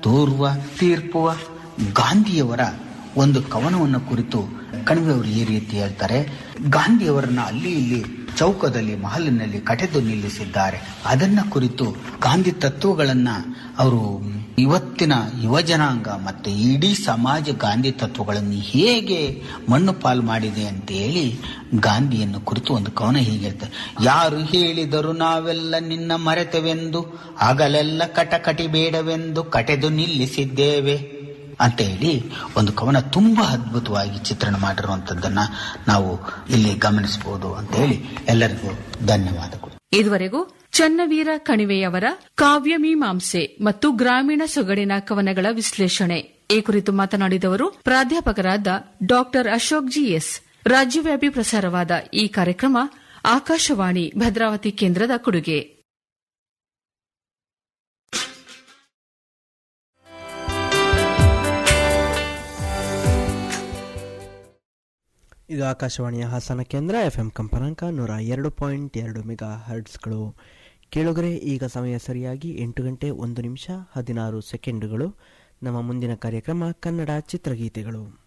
ತೋರುವ ತೀರ್ಪುವ ಗಾಂಧಿಯವರ ಒಂದು ಕವನವನ್ನು ಕುರಿತು ಕಣಿವೆಯವರು ಈ ರೀತಿ ಹೇಳ್ತಾರೆ ಗಾಂಧಿಯವರನ್ನ ಅಲ್ಲಿ ಇಲ್ಲಿ ಚೌಕದಲ್ಲಿ ಮಹಲಿನಲ್ಲಿ ಕಟೆದು ನಿಲ್ಲಿಸಿದ್ದಾರೆ ಅದನ್ನ ಕುರಿತು ಗಾಂಧಿ ತತ್ವಗಳನ್ನ ಅವರು ಇವತ್ತಿನ ಯುವಜನಾಂಗ ಮತ್ತು ಇಡೀ ಸಮಾಜ ಗಾಂಧಿ ತತ್ವಗಳನ್ನು ಹೇಗೆ ಮಣ್ಣು ಪಾಲು ಮಾಡಿದೆ ಅಂತ ಹೇಳಿ ಗಾಂಧಿಯನ್ನು ಕುರಿತು ಒಂದು ಕವನ ಹೀಗೆ ಹೇಳ್ತಾರೆ ಯಾರು ಹೇಳಿದರು ನಾವೆಲ್ಲ ನಿನ್ನ ಮರೆತೆವೆಂದು ಆಗಲೆಲ್ಲ ಕಟಕಟಿ ಬೇಡವೆಂದು ಕಟೆದು ನಿಲ್ಲಿಸಿದ್ದೇವೆ ಅಂತ ಹೇಳಿ ಒಂದು ಕವನ ತುಂಬಾ ಅದ್ಭುತವಾಗಿ ಚಿತ್ರಣ ಮಾಡಿರುವಂತದ್ದನ್ನ ನಾವು ಇಲ್ಲಿ ಗಮನಿಸಬಹುದು ಅಂತ ಹೇಳಿ ಎಲ್ಲರಿಗೂ ಧನ್ಯವಾದಗಳು ಇದುವರೆಗೂ ಚನ್ನವೀರ ಕಣಿವೆಯವರ ಕಾವ್ಯಮೀಮಾಂಸೆ ಮತ್ತು ಗ್ರಾಮೀಣ ಸೊಗಡಿನ ಕವನಗಳ ವಿಶ್ಲೇಷಣೆ ಈ ಕುರಿತು ಮಾತನಾಡಿದವರು ಪ್ರಾಧ್ಯಾಪಕರಾದ ಡಾಕ್ಟರ್ ಅಶೋಕ್ ಜಿಎಸ್ ರಾಜ್ಯವ್ಯಾಪಿ ಪ್ರಸಾರವಾದ ಈ ಕಾರ್ಯಕ್ರಮ ಆಕಾಶವಾಣಿ ಭದ್ರಾವತಿ ಕೇಂದ್ರದ ಕೊಡುಗೆ ಇದು ಆಕಾಶವಾಣಿಯ ಹಾಸನ ಕೇಂದ್ರ ಎಫ್ ಎಂ ಕಂಪನಾಂಕ ನೂರ ಎರಡು ಪಾಯಿಂಟ್ ಎರಡು ಮೆಗಾ ಹರ್ಟ್ಸ್ಗಳು ಕೇಳುಗರೆ ಈಗ ಸಮಯ ಸರಿಯಾಗಿ ಎಂಟು ಗಂಟೆ ಒಂದು ನಿಮಿಷ ಹದಿನಾರು ಸೆಕೆಂಡುಗಳು ನಮ್ಮ ಮುಂದಿನ ಕಾರ್ಯಕ್ರಮ ಕನ್ನಡ ಚಿತ್ರಗೀತೆಗಳು